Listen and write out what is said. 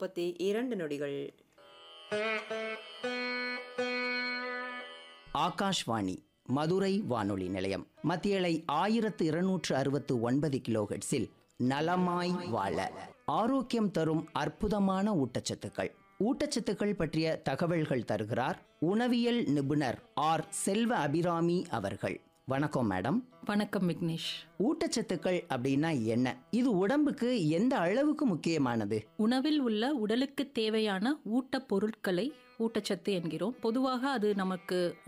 முப்பத்தி இரண்டு நொடிகள் ஆகாஷ்வாணி மதுரை வானொலி நிலையம் மத்தியலை ஆயிரத்து இருநூற்று அறுபத்து ஒன்பது கிலோஹெட்ஸில் நலமாய் வாழ ஆரோக்கியம் தரும் அற்புதமான ஊட்டச்சத்துக்கள் ஊட்டச்சத்துக்கள் பற்றிய தகவல்கள் தருகிறார் உணவியல் நிபுணர் ஆர் செல்வ அபிராமி அவர்கள் வணக்கம் மேடம் வணக்கம் விக்னேஷ் ஊட்டச்சத்துக்கள் அப்படின்னா என்ன இது உடம்புக்கு எந்த அளவுக்கு முக்கியமானது உணவில் உள்ள உடலுக்கு தேவையான ஊட்டப் பொருட்களை ஊட்டச்சத்து என்கிறோம் பொதுவாக அது நமக்கு